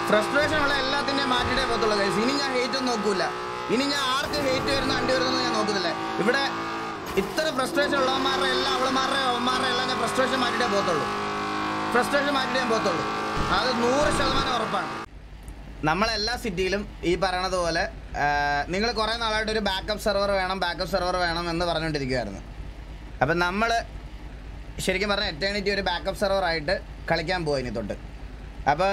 Frustration ഉള്ള എല്ലാത്തിനെയും മാറ്റിയിട്ടേ പോകത്തുള്ളൂ ഗൈസ് ഇനി ഞാൻ ഹേറ്റ് ഒന്നും നോക്കൂല ഇനി ഞാൻ ആർക്ക് ഹേറ്റ് വരുന്ന അണ്ടി വരുന്നു ഞാൻ നോക്കുന്നില്ല ഇവിടെ ഇത്ര ഫ്രസ്ട്രേഷൻ ഉള്ളവന്മാരുടെ എല്ലാം അവളമാരുടെ അവന്മാരുടെ എല്ലാം ഞാൻ ഫ്രസ്ട്രേഷൻ മാറ്റിയിട്ടേ പോകത്തുള്ളൂ ഫ്രസ്ട്രേഷൻ മാറ്റിയിട്ടേ ഞാൻ പോകത്തുള്ളൂ അത് നൂറ് ശതമാനം ഉറപ്പാണ് നമ്മളെല്ലാ സിറ്റിയിലും ഈ പറയണത് പോലെ നിങ്ങൾ കുറേ നാളായിട്ട് ഒരു ബാക്കപ്പ് സെർവർ വേണം ബാക്കപ്പ് സെർവർ വേണം എന്ന് പറഞ്ഞുകൊണ്ടിരിക്കുമായിരുന്നു അപ്പം നമ്മൾ ശരിക്കും പറഞ്ഞാൽ എറ്റേണിറ്റി ഒരു ബാക്കപ്പ് സെർവർ ആയിട്ട് കളിക്കാൻ പോയി ഇനി തൊട്ട് അപ്പോൾ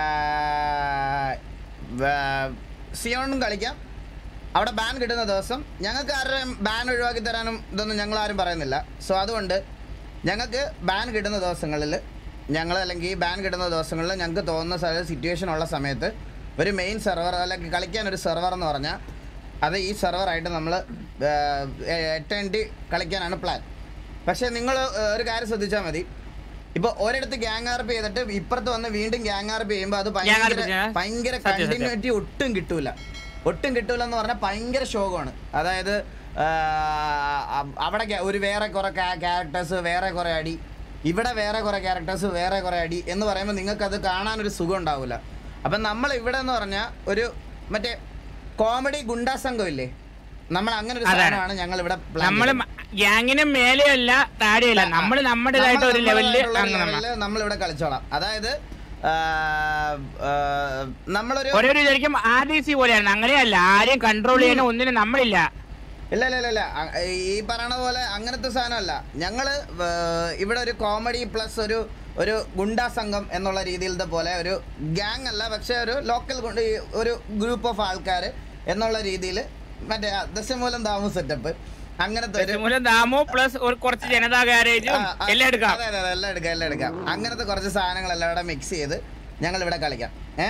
സിയോണും കളിക്കാം അവിടെ ബാൻ കിട്ടുന്ന ദിവസം ഞങ്ങൾക്ക് ആരുടെയും ബാൻ ഒഴിവാക്കി തരാനും ഇതൊന്നും ഞങ്ങൾ ആരും പറയുന്നില്ല സോ അതുകൊണ്ട് ഞങ്ങൾക്ക് ബാൻ കിട്ടുന്ന ദിവസങ്ങളിൽ ഞങ്ങൾ അല്ലെങ്കിൽ ബാൻ കിട്ടുന്ന ദിവസങ്ങളിൽ ഞങ്ങൾക്ക് തോന്നുന്ന സ്ഥലത്ത് സിറ്റുവേഷൻ ഉള്ള സമയത്ത് ഒരു മെയിൻ സെർവർ അല്ലെങ്കിൽ കളിക്കാൻ ഒരു സെർവർ എന്ന് പറഞ്ഞാൽ അത് ഈ സെർവറായിട്ട് നമ്മൾ എട്ട് കളിക്കാനാണ് പ്ലാൻ പക്ഷേ നിങ്ങൾ ഒരു കാര്യം ശ്രദ്ധിച്ചാൽ മതി ഇപ്പൊ ഒരിടത്ത് ഗ്യാങ് ആർ പി ചെയ്തിട്ട് ഇപ്പുറത്ത് വന്ന് വീണ്ടും ഗ്യാങ് ആർ പി ചെയ്യുമ്പോൾ അത് Gang RP ഭയങ്കര ചെയ്യാൻ? ഭയങ്കര സത്യം, സത്യം. കണ്ടിന്യൂറ്റി ഒട്ടും കിട്ടൂല ഒട്ടും കിട്ടൂല എന്ന് പറഞ്ഞാൽ ഭയങ്കര ശോകമാണ് അതായത് ആ, അ- അവിടെ ഗ- ഒരു വേറെ കുറെ ക്യാരക്ടേഴ്സ് വേറെ കുറെ അടി ഇവിടെ വേറെ കുറെ ക്യാരക്ടേഴ്സ് വേറെ കുറെ അടി എന്ന് പറയുമ്പോൾ നിങ്ങൾക്ക് അത് കാണാനൊരു സുഖം ഉണ്ടാവില്ല അപ്പം നമ്മൾ ഇവിടെ എന്ന് പറഞ്ഞാൽ ഒരു മറ്റേ കോമഡി ഗുണ്ടാ സംഘം ഇല്ലേ നമ്മൾ അങ്ങനെ ഒരു അതാണ്. സാധനമാണ് ഞങ്ങൾ ഇവിടെ plan നമ്മള് ഗ്യാങ്ങിന് മേലെയല്ല താഴെയല്ല നമ്മള് നമ്മുടേതായിട്ട് ഒരു ലെവലില് അങ്ങനെ നമ്മൾ ഇവിടെ കളിച്ചോളാം അതായത് ആ, ആ, നമ്മളൊരു ഒരേ ഒരു വിചാരിക്കും ആർ ഡി സി പോലെയാണ് അങ്ങനെയല്ല ആരെയും കൺട്രോൾ ചെയ്യാനോ ഒന്നിനും നമ്മളില്ല ഇല്ല ഇല്ല ഇല്ല, ഇല്ല അ- ഈ പറയണ പോലെ അങ്ങനത്തെ സാധനമല്ല ഞങ്ങള് വേ- ഇവിടെ ഒരു കോമഡി പ്ലസ് ഒരു ഒരു ഗുണ്ടാ സംഘം എന്നുള്ള രീതിയിലത്തെ പോലെ ഒരു ഗ്യാങ് അല്ല പക്ഷെ ഒരു ലോക്കൽ ഒരു ഗ്രൂപ്പ് ഓഫ് ആൾക്കാർ എന്നുള്ള രീതിയിൽ മറ്റേ ആ, ദശമൂലം ദാമു സെറ്റപ്പ് അങ്ങനത്തെ ഒരു മൂലം ദാമു പ്ലസ് ഒരു കുറച്ച് ജനതാ ഗാരേജും ആ, ആ, എല്ലാം എടുക്കാം അതെ അതെ അതെ, എല്ലാം എടുക്കാം എല്ലാം എടുക്കാം അങ്ങനത്തെ കുറച്ച് സാധനങ്ങളെല്ലാം ഇവിടെ മിക്സ് ചെയ്ത് ഞങ്ങൾ ഇവിടെ കളിക്കാം ഏ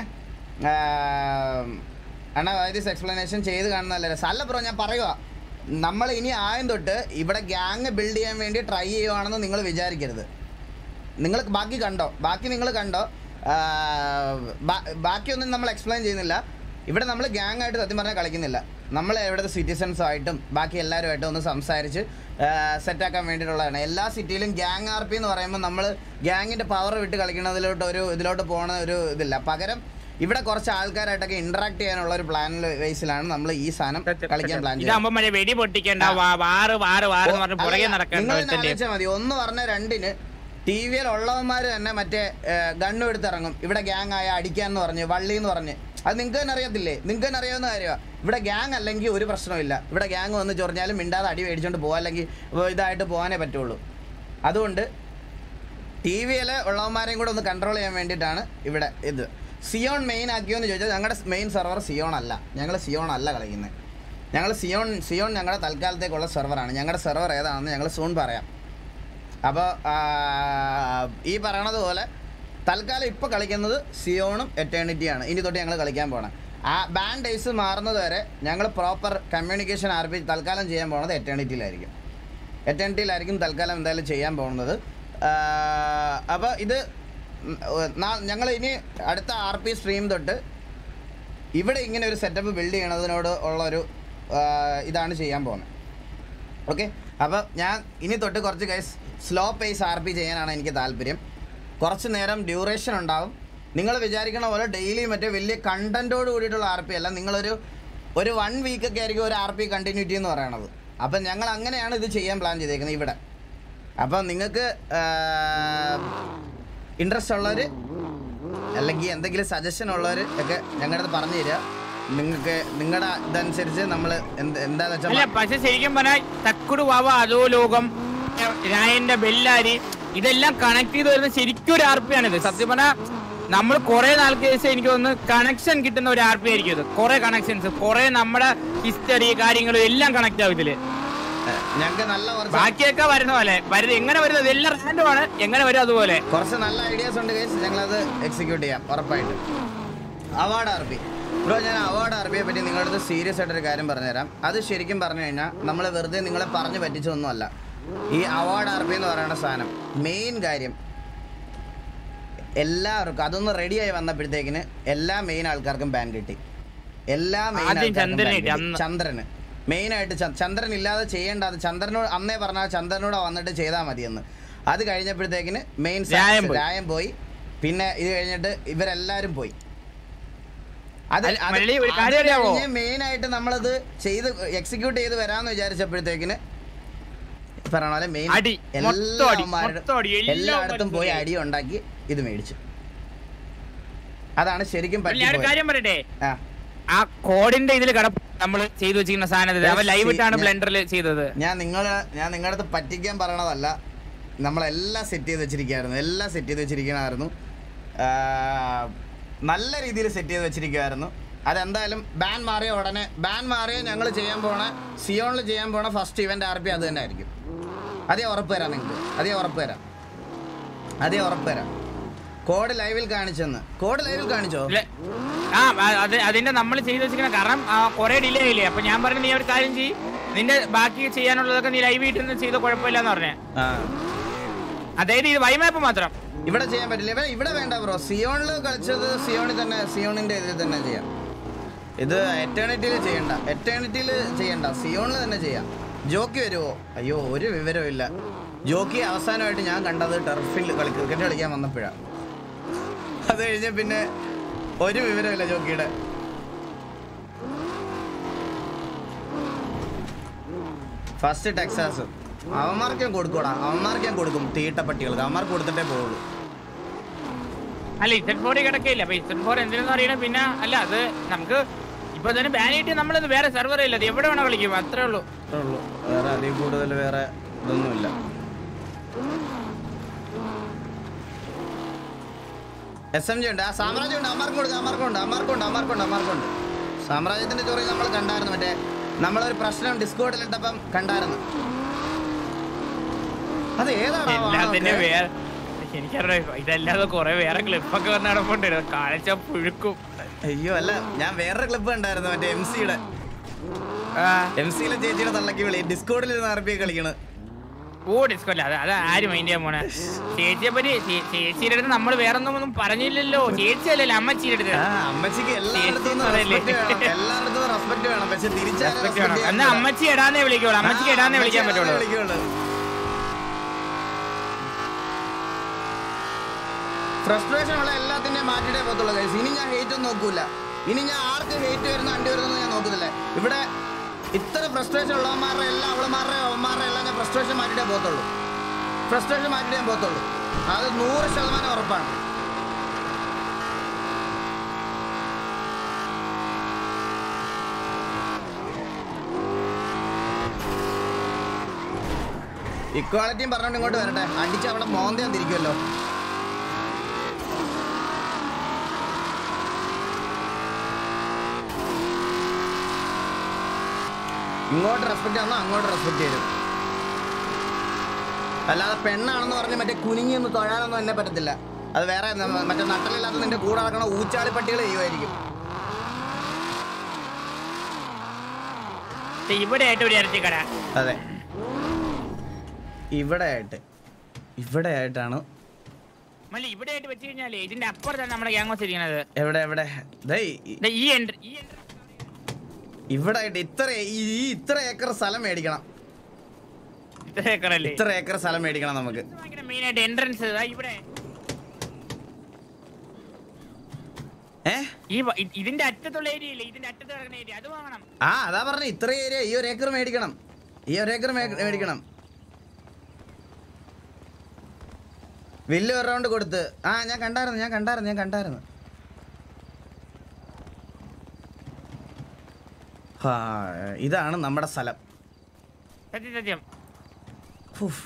അണ്ണാ വൈദ്യസ് എക്സ്പ്ലനേഷൻ ചെയ്ത് കാണുന്നതല്ലേ രസം. അല്ല ബ്രോ ഞാൻ പറയുക നമ്മൾ ഇനി ആയം തൊട്ട് ഇവിടെ ഗ്യാങ് ബിൽഡ് ചെയ്യാൻ വേണ്ടി ട്രൈ ചെയ്യുവാണെന്ന് നിങ്ങൾ വിചാരിക്കരുത് നിങ്ങൾ ബാക്കി കണ്ടോ ബാക്കി നിങ്ങൾ കണ്ടോ ആ, ബാ- ബാക്കിയൊന്നും നമ്മൾ എക്സ്പ്ലെയിൻ ചെയ്യുന്നില്ല ഇവിടെ നമ്മൾ ഗ്യാങ് ആയിട്ട് സത്യം പറഞ്ഞാൽ കളിക്കുന്നില്ല നമ്മൾ ഇവിടുത്തെ സിറ്റിസൺസ് ആയിട്ടും ബാക്കി എല്ലാവരുമായിട്ടും ഒന്ന് സംസാരിച്ച് സെറ്റാക്കാൻ വേണ്ടിയിട്ടുള്ളതാണ് എല്ലാ സിറ്റിയിലും ഗ്യാങ് ആർ പി എന്ന് പറയുമ്പോൾ നമ്മൾ ഗ്യാങ്ങിൻ്റെ പവർ വിട്ട് കളിക്കുന്നതിലോട്ട് ഒരു ഇതിലോട്ട് പോകണ ഒരു ഇതില്ല പകരം ഇവിടെ കുറച്ച് ആൾക്കാരായിട്ടൊക്കെ ഇന്ററാക്ട് ചെയ്യാനുള്ള ഒരു പ്ലാൻ ബേസിലാണ് നമ്മൾ ഈ സാധനം കളിക്കാൻ പ്ലാൻ ചെയ്യുന്നത് ഇതാകുമ്പോ മറ്റേ വെടി പൊട്ടിക്കണ്ട വാ- വാറ് വാറ് വാറ് എന്ന് പറഞ്ഞ് പുറകെ നടക്കണ്ട നിങ്ങൾ തന്നെ ഒരുത്തന്റെ. ആലോചിച്ചാൽ മതി ഒന്ന് പറഞ്ഞ രണ്ടിന് ടി വിയിൽ ഉള്ളവന്മാർ തന്നെ മറ്റേ ഗണ്ണും എടുത്തിറങ്ങും ഇവിടെ ഗ്യാങ് ആയ അടിക്കാന്ന് പറഞ്ഞ് വള്ളി എന്ന് പറഞ്ഞ് അത് നിങ്ങൾക്ക് തന്നെ അറിയത്തില്ലേ നിങ്ങൾക്ക് തന്നെ അറിയാവുന്ന കാര്യമാണ് ഇവിടെ ഗ്യാങ് അല്ലെങ്കിൽ ഒരു പ്രശ്നമില്ല ഇവിടെ ഗ്യാങ് വന്ന് ചൊറിഞ്ഞാലും മിണ്ടാതെ അടി മേടിച്ചോണ്ട് പോകാം അല്ലെങ്കിൽ ഇതായിട്ട് പോകാനേ പറ്റുള്ളൂ അതുകൊണ്ട് ടി വിയിൽ ഉള്ളവന്മാരെയും കൂടെ ഒന്ന് കൺട്രോൾ ചെയ്യാൻ വേണ്ടിയിട്ടാണ് ഇവിടെ ഇത് സിയോൺ മെയിൻ ആക്കിയോന്ന് ചോദിച്ചാൽ ഞങ്ങളുടെ മെയിൻ സെർവർ സിയോൺ അല്ല ഞങ്ങൾ സിയോൺ അല്ല കളിക്കുന്നത് ഞങ്ങൾ സിയോൺ സിയോൺ ഞങ്ങളുടെ തൽക്കാലത്തേക്കുള്ള സെർവറാണ് ഞങ്ങളുടെ സെർവർ ഏതാണെന്ന് ഞങ്ങൾ സൂൺ പറയാം അപ്പോൾ ഈ പറയണത് പോലെ തൽക്കാലം ഇപ്പോൾ കളിക്കുന്നത് സിയോണും എറ്റേണിറ്റിയാണ് ഇനി തൊട്ട് ഞങ്ങൾ കളിക്കാൻ പോകണം ആ ബാൻ ഡേയ്സ് മാറുന്നത് വരെ ഞങ്ങൾ പ്രോപ്പർ കമ്മ്യൂണിക്കേഷൻ ആർപ്പി തൽക്കാലം ചെയ്യാൻ പോകുന്നത് എറ്റേണിറ്റിയിലായിരിക്കും എറ്റേണിറ്റിയിലായിരിക്കും തൽക്കാലം എന്തായാലും ചെയ്യാൻ പോകുന്നത് അപ്പോൾ ഇത് ഞങ്ങൾ ഇനി അടുത്ത ആർ പി സ്ട്രീം തൊട്ട് ഇവിടെ ഇങ്ങനെ ഒരു സെറ്റപ്പ് ബിൽഡ് ചെയ്യണതിനോട് ഉള്ളൊരു ആ, ഇതാണ് ചെയ്യാൻ പോകുന്നത് ഓക്കെ അപ്പോൾ ഞാൻ ഇനി തൊട്ട് കുറച്ച് guys slow pace R P ചെയ്യാനാണ് എനിക്ക് താല്പര്യം കുറച്ച് നേരം ഡ്യൂറേഷൻ ഉണ്ടാവും നിങ്ങൾ വിചാരിക്കണ പോലെ ഡെയിലി മറ്റേ വലിയ കണ്ടൻറ്റോട് കൂടിയിട്ടുള്ള ആർ പി അല്ല നിങ്ങളൊരു ഒരു വൺ വീക്കൊക്കെ ആയിരിക്കും ഒരു ആർ പി കണ്ടിന്യൂറ്റി എന്ന് പറയണത് അപ്പം ഞങ്ങൾ അങ്ങനെയാണ് ഇത് ചെയ്യാൻ പ്ലാൻ ചെയ്തേക്കുന്നത് ഇവിടെ അപ്പം നിങ്ങൾക്ക് ഇൻട്രസ്റ്റ് ഉള്ളവർ അല്ലെങ്കിൽ എന്തെങ്കിലും സജഷൻ ഉള്ളവർ ഒക്കെ ഞങ്ങളുടെ അടുത്ത് പറഞ്ഞു തരിക നിങ്ങൾക്ക് നിങ്ങളുടെ ഇതനുസരിച്ച് നമ്മൾ എന്ത് എന്താന്ന് അല്ല വെച്ചാൽ പക്ഷെ ശരിക്കും പറഞ്ഞാൽ തക്കുടു വാവ അതോ ലോകം രായന്റെ ബെല്ലാരി ഇതെല്ലാം കണക്ട് ചെയ്ത് വരുന്ന ശരിക്കും ഒരു ആർ പി ആണിത് സത്യം പറഞ്ഞാൽ നമ്മൾ കുറെ നാൾക്ക് ശേഷം എനിക്ക് തോന്നുന്നു കണക്ഷൻ കിട്ടുന്ന ഒരു ആർ പി ആയിരിക്കും ഇത് കുറെ കണക്ഷൻസ് കുറെ നമ്മുടെ ഹിസ്റ്ററി കാര്യങ്ങളും എല്ലാം കണക്ട് ആവും ഇതില് ഞങ്ങൾക്ക് നല്ല കുറച്ച് ബാക്കിയൊക്കെ വരുന്ന പോലെ വരുന്നത് എങ്ങനെ വരുന്നത് എല്ലാം റാൻഡം ആണ് എങ്ങനെ വരും അതുപോലെ കുറച്ച് നല്ല ഐഡിയാസ് ഉണ്ട് ഗൈസ് ഞങ്ങളത് എക്സിക്യൂട്ട് ചെയ്യാം ഉറപ്പായിട്ട് അവാർഡ് ആർ പി ബ്രോ ഞാൻ അവാർഡ് ആർ പിയെ പറ്റി നിങ്ങളുടെ അടുത്ത് സീരിയസ് ആയിട്ടൊരു കാര്യം പറഞ്ഞുതരാം അത് ശരിക്കും പറഞ്ഞു കഴിഞ്ഞാൽ നമ്മൾ വെറുതെ നിങ്ങളെ പറഞ്ഞു പറ്റിച്ചൊന്നുമല്ല ഈ അവാർഡ് ആർ പി എന്ന് പറയുന്ന സാധനം മെയിൻ കാര്യം എല്ലാവർക്കും അതൊന്ന് റെഡിയായി വന്നപ്പോഴത്തേക്കിന് എല്ലാ മെയിൻ ആൾക്കാർക്കും ബാൻ കിട്ടി എല്ലാ മെയിൻ ആദ്യം ചന്ദ്രനെ കിട്ടി, അന്ന്. ചന്ദ്രന് മെയിനായിട്ട് ചന്ദ്രൻ ഇല്ലാതെ ചെയ്യേണ്ട അത് ചന്ദ്രനോട് അന്നേ പറഞ്ഞാൽ ചന്ദ്രനോട് വന്നിട്ട് ചെയ്താൽ മതിയെന്ന് അത് കഴിഞ്ഞപ്പോഴത്തേക്കിന് മെയിൻ രായം പോയി. രായം പോയി പിന്നെ ഇത് കഴിഞ്ഞിട്ട് ഇവരെല്ലാവരും പോയി അത് അല്ല, മലയാളി ഒരു കാര്യം അറിയാവോ? മെയിൻ ആയിട്ട് നമ്മളത് ചെയ്ത് എക്സിക്യൂട്ട് ചെയ്ത് വരാന്ന് വിചാരിച്ചപ്പോഴത്തേക്കിന് പറഞ്ഞ പോലെ മെയിൻ അടി. മൊത്തം അടി. മൊത്തം അടി. എല്ലാ എല്ലായിടത്തും പോയി മനുഷ്യരെയും. അടി ഉണ്ടാക്കി ഇത് മേടിച്ചു അതാണ് ശരിക്കും ഞാൻ ഒരു പറ്റിപ്പോയത്. കാര്യം പറയട്ടെ ആ ആ കോഡിന്റെ ഇതിൽ കട നമ്മൾ ചെയ്തു വെച്ചിരിക്കുന്ന സാധനത്തിൽ അവൻ ലൈവ് ഇട്ടാണ് ഞാൻ- ബ്ലെൻഡറിൽ ചെയ്തത് ഞാൻ നിങ്ങളെ ഞാൻ നിങ്ങളുടെ അടുത്ത് പറ്റിക്കാൻ പറയണതല്ല നമ്മളെല്ലാം സെറ്റ് ചെയ്ത് വെച്ചിരിക്കുകയായിരുന്നു എല്ലാം സെറ്റ് ചെയ്ത് വെച്ചിരിക്കണമായിരുന്നു ആ, നല്ല രീതിയിൽ സെറ്റ് ചെയ്ത് വെച്ചിരിക്കുമായിരുന്നു അതെന്തായാലും ബാൻ മാറിയ ഉടനെ ബാൻ മാറിയ ഞങ്ങൾ ചെയ്യാൻ പോണ സിയോണിൽ ചെയ്യാൻ പോണ ഫസ്റ്റ് ഇവന്റ് ആർ പി അത് തന്നെ ആയിരിക്കും അതേ ഉറപ്പ് തരാം നിങ്ങൾക്ക് അതേ ഉറപ്പ് തരാം അതേ ഉറപ്പ് തരാം കോഡ് ലൈവിൽ കാണിച്ചെന്ന് കോഡ് ലൈവിൽ കാണിച്ചോ ഇല്ല. ആ ആ, അത് അതിന്റെ നമ്മൾ ചെയ്തു വെച്ചിരിക്കുന്ന കാരണം കുറെ ഡിലേ ആയില്ലേ അപ്പൊ ഞാൻ പറഞ്ഞു നീ ഒരു കാര്യം ചെയ്യ് നിന്റെ ബാക്കി ചെയ്യാനുള്ളതൊക്കെ നീ ലൈവ് ഇട്ട് ചെയ്ത കുഴപ്പമില്ലെന്ന് പറഞ്ഞേ ആ അതായത് ഇത് വൈമാപ്പ് മാത്രം ഇവിടെ ചെയ്യാൻ പറ്റില്ല ഇവിടെ ഇവിടെ വേണ്ട ബ്രോ സിയോണിൽ കളിച്ചത് സിയോണിൽ തന്നെ സിയോണിന്റെ ഇതിൽ തന്നെ ചെയ്യാം ഇത് എറ്റേണിറ്റിയിൽ ചെയ്യണ്ട എറ്റേണിറ്റിയിൽ ചെയ്യണ്ട സിയോണിൽ തന്നെ ചെയ്യാം ജോക്കി വരുമോ അയ്യോ ഒരു വിവരവും ഇല്ല ജോക്കി അവസാനമായിട്ട് ഞാൻ കണ്ടത് ടർഫിൽ കളി ക്രിക്കറ്റ് കളിക്കാൻ വന്നപ്പോഴാണ് അത് കഴിഞ്ഞ് പിന്നെ ഒരു വിവരമില്ല ജോക്കിയുടെ ഫസ്റ്റ് ടെക്സാസ് അവന്മാർക്ക് ഞാൻ കൊടുക്കൂടാ അവന്മാർക്ക് ഞാൻ കൊടുക്കും തീട്ടപ്പട്ടികൾക്ക് അവന്മാർക്ക് കൊടുത്തിട്ടേ പോവുള്ളൂ അല്ല ഇസഡ് ഫോർ കിടക്കില്ല അപ്പൊ ഇസഡ് ഫോർ എന്തിനെന്ന് അറിയണം പിന്നെ അല്ല അത് നമുക്ക് ഇപ്പൊ തന്നെ ബാൻ ചെയ്തിട്ട് നമ്മളത് വേറെ സെർവർ ഇല്ല അത് എവിടെ വേണോ കളിക്കും അത്രേ ഉള്ളൂ അത്രേ ഉള്ളൂ വേറെ അതിൽ കൂടുതൽ വേറെ ഇതൊന്നുമില്ല എസ് എം ജി ഉണ്ട് ആ സാമ്രാജ്യം ഉണ്ട് അമ്മാർക്കും കൊടുക്കും അമ്മാർക്കും ഉണ്ട് അമ്മാർക്കും ഉണ്ട് അമ്മാർക്കും ഉണ്ട് അമ്മാർക്കും ഉണ്ട് സാമ്രാജ്യത്തിന്റെ ചോറി നമ്മൾ കണ്ടായിരുന്നു മറ്റേ നമ്മളൊരു പ്രശ്നം ഡിസ്കോഡിൽ ഇട്ടപ്പം കണ്ടായിരുന്നു അത് ഏതാണ് എല്ലാത്തിന്റെ വേറെ എനിക്കറിയാം ഇതല്ലാതെ കുറെ വേറെ ക്ലിപ്പൊക്കെ വന്ന് നടപ്പുണ്ട് കാഴ്ച പുഴുക്കും അയ്യോ അല്ല ഞാൻ വേറൊരു ക്ലിപ്പ് കണ്ടായിരുന്നു മറ്റേ എം സിയുടെ ആ, എം സിയിലെ ചേച്ചിയുടെ തള്ളക്കി വിളി ഡിസ്കോഡിൽ ഇരുന്ന് അറബി കളിക്കണ് ഓ ഡിസ്കോല്ല അത് അത് ആര് മൈൻഡ് ചെയ്യാൻ പോണേ ചേച്ചിയെ പറ്റി ചേ- ചേച്ചിയുടെ അടുത്ത് നമ്മൾ വേറെ ഒന്നും ഒന്നും പറഞ്ഞില്ലല്ലോ ചേച്ചി അല്ലല്ലോ അമ്മച്ചിയുടെ അടുത്ത് ആ അമ്മച്ചിക്ക് എല്ലായിടത്തും ചേച്ചി പറയല്ലേ? റെസ്പെക്ട് വേണം എല്ലായിടത്തും റെസ്പെക്ട് വേണം പക്ഷെ Respect വേണം. എന്നാ അമ്മച്ചി എടാന്നേ വിളിക്കുള്ളൂ അമ്മച്ചിക്ക് എടാന്നേ വിളിക്കാൻ പറ്റുള്ളൂ ഫ്രസ്ട്രേഷൻ ഉള്ള എല്ലാത്തിന്റെയും മാറ്റിട്ടേ പോകത്തുള്ളൂ guys. ഇനി ഞാൻ ഹേറ്റ് ഒന്നും നോക്കൂല ഇനി ഞാൻ ആർക്ക് ഹേറ്റ് വരുന്നു അണ്ടി വരുന്നു ഞാൻ നോക്കുന്നില്ല ഇവിടെ ഇത്ര ഫ്രസ്ട്രേഷൻ ഉള്ളവന്മാരുടെ എല്ലാം അവളമാരുടെ അവന്മാരുടെ എല്ലാം ഞാൻ ഫ്രസ്ട്രേഷൻ മാറ്റിട്ടേ പോകത്തുള്ളൂ ഫ്രസ്ട്രേഷൻ മാറ്റിട്ടേ ഞാൻ പോകത്തുള്ളൂ അത് നൂറ് ശതമാനം ഉറപ്പാണ് ഇക്വാളിറ്റിയും പറഞ്ഞോണ്ട് ഇങ്ങോട്ട് വരട്ടെ അടിച്ച് അവിടെ മോന്തയാൻ തിരിക്കുമല്ലോ ഇങ്ങോട്ട് റെസ്പെക്ട് തന്നോ അങ്ങോട്ട് റെസ്പെക്ട് ചെയ്തു അല്ലാതെ പെണ്ണാണെന്ന് പറഞ്ഞ് മറ്റേ കുനിങ്ങി ഒന്ന് തൊഴാനൊന്നും എന്നെ പറ്റത്തില്ല അത് വേറെ നമ്മ- മറ്റേ നട്ടലില്ലാത്ത നിന്റെ കൂടെ നടക്കണ ഊച്ചാളി പട്ടികൾ ചെയ്യുമായിരിക്കും ഇവിടെ ആയിട്ട് ഒരു ഇറച്ചി കട അതെ ഇവിടെ ആയിട്ട് ഇവിടെ ആയിട്ടാണ് മല്ലി ഇവിടെ ആയിട്ട് വെച്ച് കഴിഞ്ഞാലേ ഇതിന്റെ അപ്പുറത്താണ് നമ്മുടെ ഗ്യാങ് ഇരിക്കുന്നത് എവിടെ എവിടെ ദേ ഈ- ദേ ഈ എൻട്രി ഈ എൻട്രി ഇവിടെ ആയിട്ട് ഇത്ര ഈ ഈ ഇത്ര ഏക്കർ സ്ഥലം മേടിക്കണം ഇത്ര ഏക്കറല്ലേ ഇത്ര ഏക്കർ സ്ഥലം മേടിക്കണം നമുക്ക് മെയിൻ ആയിട്ട് എൻട്രൻസ് ഇവിടെ ഏ ഈ വ- ഇ- ഇതിന്റെ അറ്റത്തുള്ള ഏരിയ ഇല്ലേ ഇതിന്റെ അറ്റത്ത് കിടക്കുന്ന ഏരിയ അത് വാങ്ങണം ആ അതാ പറഞ്ഞ ഇത്ര ഏരിയ ഈ ഒരു ഏക്കർ മേടിക്കണം ഈ ഒരു ഏക്കർ മേ- മേടിക്കണം വില്ല് ഒരു റൗണ്ട് കൊടുത്ത് ആ ഞാൻ കണ്ടായിരുന്നു ഞാൻ കണ്ടായിരുന്നു ഞാൻ കണ്ടായിരുന്നു ആ ഇതാണ് നമ്മുടെ സ്ഥലം സത്യം സത്യം ഫുഫ്.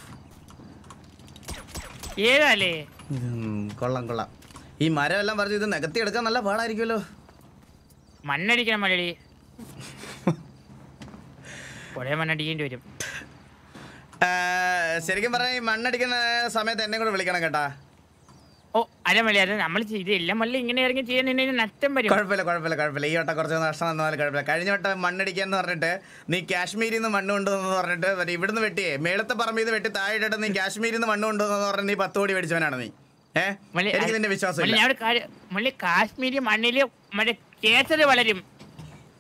ഏതാല്ലേ ഉം, കൊള്ളാം കൊള്ളാം ഈ മരം എല്ലാം പറഞ്ഞ് ഇത് നികത്തി എടുക്കാൻ നല്ല പാടായിരിക്കുമല്ലോ മണ്ണടിക്കണം മലയാളി കുറെ മണ്ണടിക്കേണ്ടി വരും ആ, ശരിക്കും പറഞ്ഞാൽ ഈ മണ്ണടിക്കുന്ന സമയത്ത് എന്നെ കൂടെ വിളിക്കണം കേട്ടാ ഓ അല്ല മള്ളി അത് നമ്മൾ ഇത് എല്ലാം മള്ളി ഇങ്ങനെ ഇറങ്ങി ചെയ്യാൻ നിന്നെ നഷ്ടം വരും കുഴപ്പമില്ല കുഴപ്പമില്ല കുഴപ്പമില്ല ഈ വട്ടം കുറച്ച് നഷ്ടം വന്നാലും കുഴപ്പമില്ല കഴിഞ്ഞ വട്ടം മണ്ണടിക്കാന്ന് പറഞ്ഞിട്ട് നീ കാശ്മീരിൽ നിന്ന് മണ്ണ് കൊണ്ടുവന്നു പറഞ്ഞിട്ട് മറ്റേ ഇവിടുന്ന് വെട്ടിയേ മേളത്തെ പറമ്പിൽ നിന്ന് വെട്ടി താഴെയിട്ട് നീ കാശ്മീരിൽ നിന്ന് മണ്ണ് കൊണ്ടുവന്നു പറഞ്ഞ് നീ പത്ത് കോടി മേടിച്ചവനാണ് നീ ഏ മള്ളി, എനിക്ക് അത് നിന്റെ മള്ളി, വിശ്വാസമില്ല ഞാൻ ഒരു കാര്യം മള്ളി കാശ്മീരി മണ്ണില് മറ്റേ കേസരി വളരും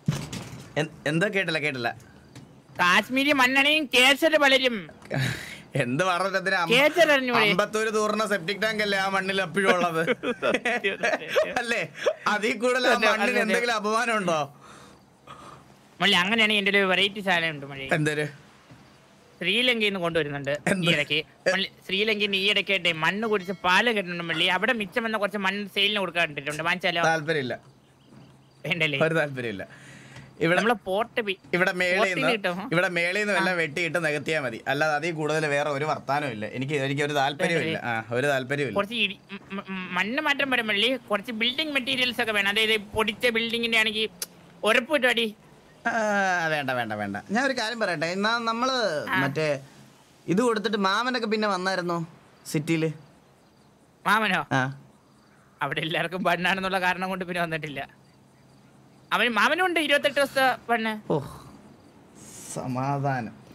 എൻ- എന്തോ കേട്ടില്ല കേട്ടില്ല കാശ്മീരി മണ്ണാണെങ്കിൽ കേസരി വളരും എന്ത് പറഞ്ഞതിന് കേച്ചർ അറിഞ്ഞൂടെ അമ്പത്തൂര് തൂർന്ന സെപ്റ്റിക് ടാങ്ക് അല്ലേ ആ മണ്ണിൽ എപ്പോഴും ഉള്ളത് അല്ലേ അതിൽ കൂടുതൽ ആ അതെ, മണ്ണിന് അതെ. എന്തെങ്കിലും അപമാനം ഉണ്ടോ മള്ളി അങ്ങനെയാണെങ്കിൽ എന്റെ ഒരു വെറൈറ്റി സാധനം ഉണ്ട് മള്ളി എന്തൊരു ശ്രീലങ്കയിൽ നിന്ന് കൊണ്ടുവരുന്നുണ്ട് ഈ ഇടയ്ക്ക് മള്ളി ശ്രീലങ്കയിൽ നിന്ന് ഈ ഇടയ്ക്കായിട്ട് മണ്ണ് കുടിച്ച് പാല് കിട്ടുന്നുണ്ട് മള്ളി അവിടെ മിച്ചം വന്ന കുറച്ച് മണ്ണ് സെയിലിന് കൊടുക്കാണ്ടിട്ടുണ്ട് വാങ്ങിച്ചാലോ താല്പര്യമില്ല വേണ്ടല്ലേ ഒരു താല്പര്യമില്ല ഇവിടെ നമ്മളെ പോർട്ട് ബി ഇവിടെ മേളിൽ പോർട്ടിൽ നിന്ന് കിട്ടും. ഇവിടെ മേളിൽ നിന്ന് വല്ല വെട്ടിയിട്ട് നികത്തിയാൽ മതി അല്ലാതെ അതിൽ കൂടുതൽ വേറെ ഒരു വർത്താനവും ഇല്ല എനിക്ക് എനിക്ക് ഒരു താല്പര്യമില്ല ആ ഒരു താല്പര്യമില്ല കുറച്ച് ഇടി- മ- മ- മ- മണ്ണ് മാറ്റം വരും മള്ളി കുറച്ച് ബിൽഡിംഗ് മെറ്റീരിയൽസ് ഒക്കെ വേണം അതായത് പൊടിച്ച ബിൽഡിങ്ങിന്റെ ആണെങ്കിൽ ഉറപ്പിട്ടു അടി ആ, വേണ്ട വേണ്ട വേണ്ട ഞാൻ ഒരു കാര്യം പറയട്ടെ എന്നാ നമ്മള് മറ്റേ ഇത് കൊടുത്തിട്ട് മാമനൊക്കെ പിന്നെ വന്നായിരുന്നോ സിറ്റിയില് മാമനോ ആ അവിടെ എല്ലാവർക്കും പണ്ണാണെന്നുള്ള കാരണം കൊണ്ട് പിന്നെ വന്നിട്ടില്ല അവന് മാമനുണ്ട് ഇരുപത്തെട്ട് ദിവസത്തെ പണ്ണ് ഓ സമാധാനം